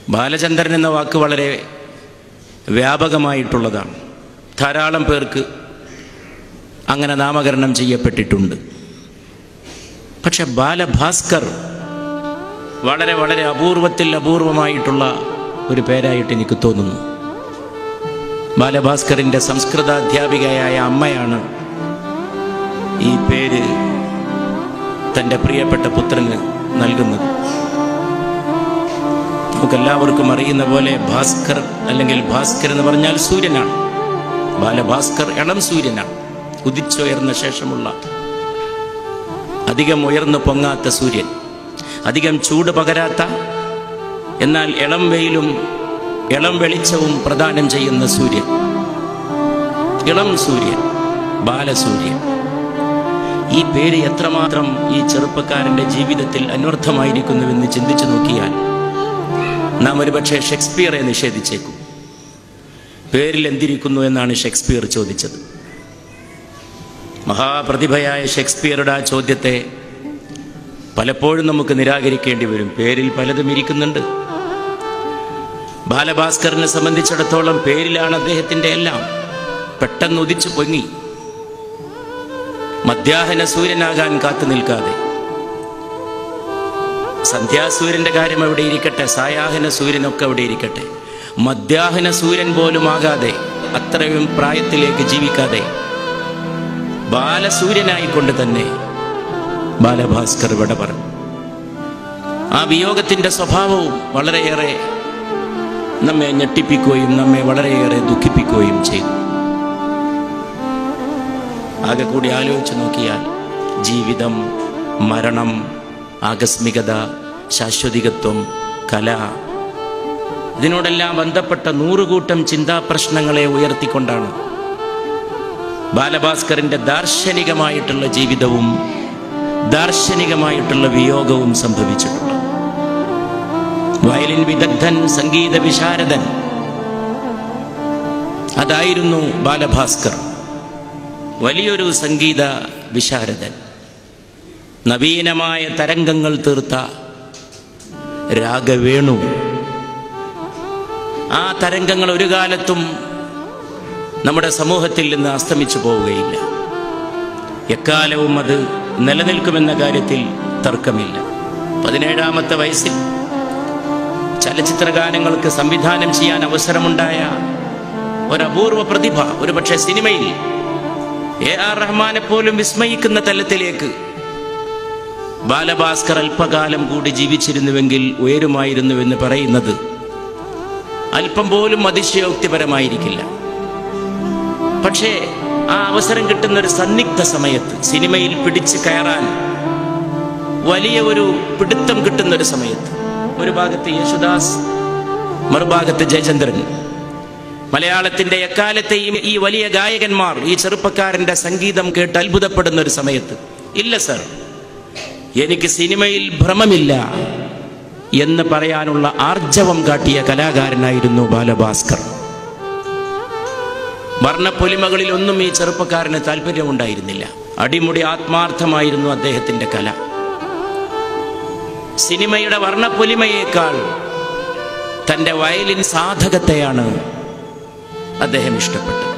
ബാലചന്ദ്രൻ എന്ന വാക്ക് വളരെ വ്യാപകമായിട്ടുള്ളതാണ് ധാരാളം പേർക്ക് അങ്ങനെ നാമകരണം ചെയ്യപ്പെട്ടിട്ടുണ്ട് പക്ഷെ ബാലഭാസ്കർ വളരെ വളരെ അപൂർവത്തിൽ അപൂർവമായിട്ടുള്ള ഒരു പേരായിട്ട് എനിക്ക് തോന്നുന്നു ബാലഭാസ്കറിൻ്റെ സംസ്കൃത അധ്യാപികയായ അമ്മയാണ് ഈ പേര് തൻ്റെ പ്രിയപ്പെട്ട പുത്രന് നൽകുന്നത് നമുക്കെല്ലാവർക്കും അറിയുന്ന പോലെ ഭാസ്കർ അല്ലെങ്കിൽ ഭാസ്കർ എന്ന് പറഞ്ഞാൽ സൂര്യനാണ് ബാലഭാസ്കർ ഇളം സൂര്യനാണ് ഉദിച്ചുയർന്ന ശേഷമുള്ള അധികം ഉയർന്നു പൊങ്ങാത്ത സൂര്യൻ അധികം ചൂട് പകരാത്ത എന്നാൽ ഇളം വെയിലും ഇളം വെളിച്ചവും പ്രദാനം ചെയ്യുന്ന സൂര്യൻ ഇളം സൂര്യൻ ബാലസൂര്യൻ ഈ പേര് എത്രമാത്രം ഈ ചെറുപ്പക്കാരന്റെ ജീവിതത്തിൽ അന്വർത്ഥമായിരിക്കുന്നുവെന്ന് ചിന്തിച്ചു നോക്കിയാൽ നാം ഒരുപക്ഷെ ഷേക്സ്പിയറെ നിഷേധിച്ചേക്കും പേരിൽ എന്തിരിക്കുന്നു എന്നാണ് ഷേക്സ്പിയർ ചോദിച്ചത് മഹാപ്രതിഭയായ ഷേക്സ്പിയറുടെ ആ ചോദ്യത്തെ പലപ്പോഴും നമുക്ക് നിരാകരിക്കേണ്ടി വരും പേരിൽ പലതും ഇരിക്കുന്നുണ്ട് ബാലഭാസ്കറിനെ സംബന്ധിച്ചിടത്തോളം പേരിലാണ് അദ്ദേഹത്തിന്റെ എല്ലാം പെട്ടെന്ന് ഉദിച്ചു പൊങ്ങി മധ്യാഹന സൂര്യനാകാൻ കാത്തു നിൽക്കാതെ സന്ധ്യാസൂര്യന്റെ കാര്യം അവിടെ ഇരിക്കട്ടെ സായാഹന സൂര്യനൊക്കെ അവിടെ ഇരിക്കട്ടെ മധ്യാഹന സൂര്യൻ പോലും ആകാതെ അത്രയും പ്രായത്തിലേക്ക് ജീവിക്കാതെ ബാലസൂര്യനായിക്കൊണ്ട് തന്നെ ബാലഭാസ്കർ ഇവിടെ പറഞ്ഞു ആ വിയോഗത്തിന്റെ സ്വഭാവവും വളരെയേറെ നമ്മെ ഞെട്ടിപ്പിക്കുകയും നമ്മെ വളരെയേറെ ദുഃഖിപ്പിക്കുകയും ചെയ്തു ആകെ കൂടി ആലോചിച്ച് നോക്കിയാൽ ജീവിതം മരണം ആകസ്മികത ശാശ്വതികത്വം കല ഇതിനോടെല്ലാം ബന്ധപ്പെട്ട നൂറുകൂട്ടം ചിന്താപ്രശ്നങ്ങളെ ഉയർത്തിക്കൊണ്ടാണ് ബാലഭാസ്കറിന്റെ ദാർശനികമായിട്ടുള്ള ജീവിതവും ദാർശനികമായിട്ടുള്ള വിയോഗവും സംഭവിച്ചിട്ടുള്ളത് വയലിൻ വിദഗ്ധൻ സംഗീത വിശാരദൻ അതായിരുന്നു ബാലഭാസ്കർ വലിയൊരു സംഗീത വിശാരദൻ നവീനമായ തരംഗങ്ങൾ തീർത്ത രാഗവേണു ആ തരംഗങ്ങൾ ഒരു കാലത്തും നമ്മുടെ സമൂഹത്തിൽ നിന്ന് അസ്തമിച്ചു പോവുകയില്ല എക്കാലവും അത് നിലനിൽക്കുമെന്ന കാര്യത്തിൽ തർക്കമില്ല പതിനേഴാമത്തെ വയസ്സിൽ ചലച്ചിത്ര ഗാനങ്ങൾക്ക് സംവിധാനം ചെയ്യാൻ അവസരമുണ്ടായ ഒരപൂർവ പ്രതിഭ ഒരുപക്ഷെ സിനിമയിൽ എ ആർ റഹ്മാനെ പോലും വിസ്മയിക്കുന്ന തലത്തിലേക്ക് ബാലഭാസ്കർ അല്പകാലം കൂടി ജീവിച്ചിരുന്നുവെങ്കിൽ ഉയരുമായിരുന്നുവെന്ന് പറയുന്നത് അല്പം പോലും അതിശയോക്തിപരമായിരിക്കില്ല പക്ഷേ ആ അവസരം കിട്ടുന്ന ഒരു സന്നിഗ്ധ സമയത്ത് സിനിമയിൽ പിടിച്ച് കയറാൻ വലിയ ഒരു പിടുത്തം കിട്ടുന്ന ഒരു സമയത്ത് ഒരു ഭാഗത്ത് യേശുദാസ് മറുഭാഗത്ത് ജയചന്ദ്രൻ മലയാളത്തിന്റെ എക്കാലത്തെയും ഈ വലിയ ഗായകന്മാർ ഈ ചെറുപ്പക്കാരന്റെ സംഗീതം കേട്ട് അത്ഭുതപ്പെടുന്ന ഒരു സമയത്ത് ഇല്ല സർ എനിക്ക് സിനിമയിൽ ഭ്രമമില്ല എന്ന് പറയാനുള്ള ആർജവം കാട്ടിയ കലാകാരനായിരുന്നു ബാലഭാസ്കർ വർണ്ണപ്പൊലിമകളിൽ ഒന്നും ഈ ചെറുപ്പക്കാരന് താല്പര്യമുണ്ടായിരുന്നില്ല അടിമുടി ആത്മാർത്ഥമായിരുന്നു അദ്ദേഹത്തിന്റെ കല സിനിമയുടെ വർണ്ണപ്പൊലിമയേക്കാൾ തന്റെ വയലിൻ സാധകത്തെയാണ് അദ്ദേഹം ഇഷ്ടപ്പെട്ടത്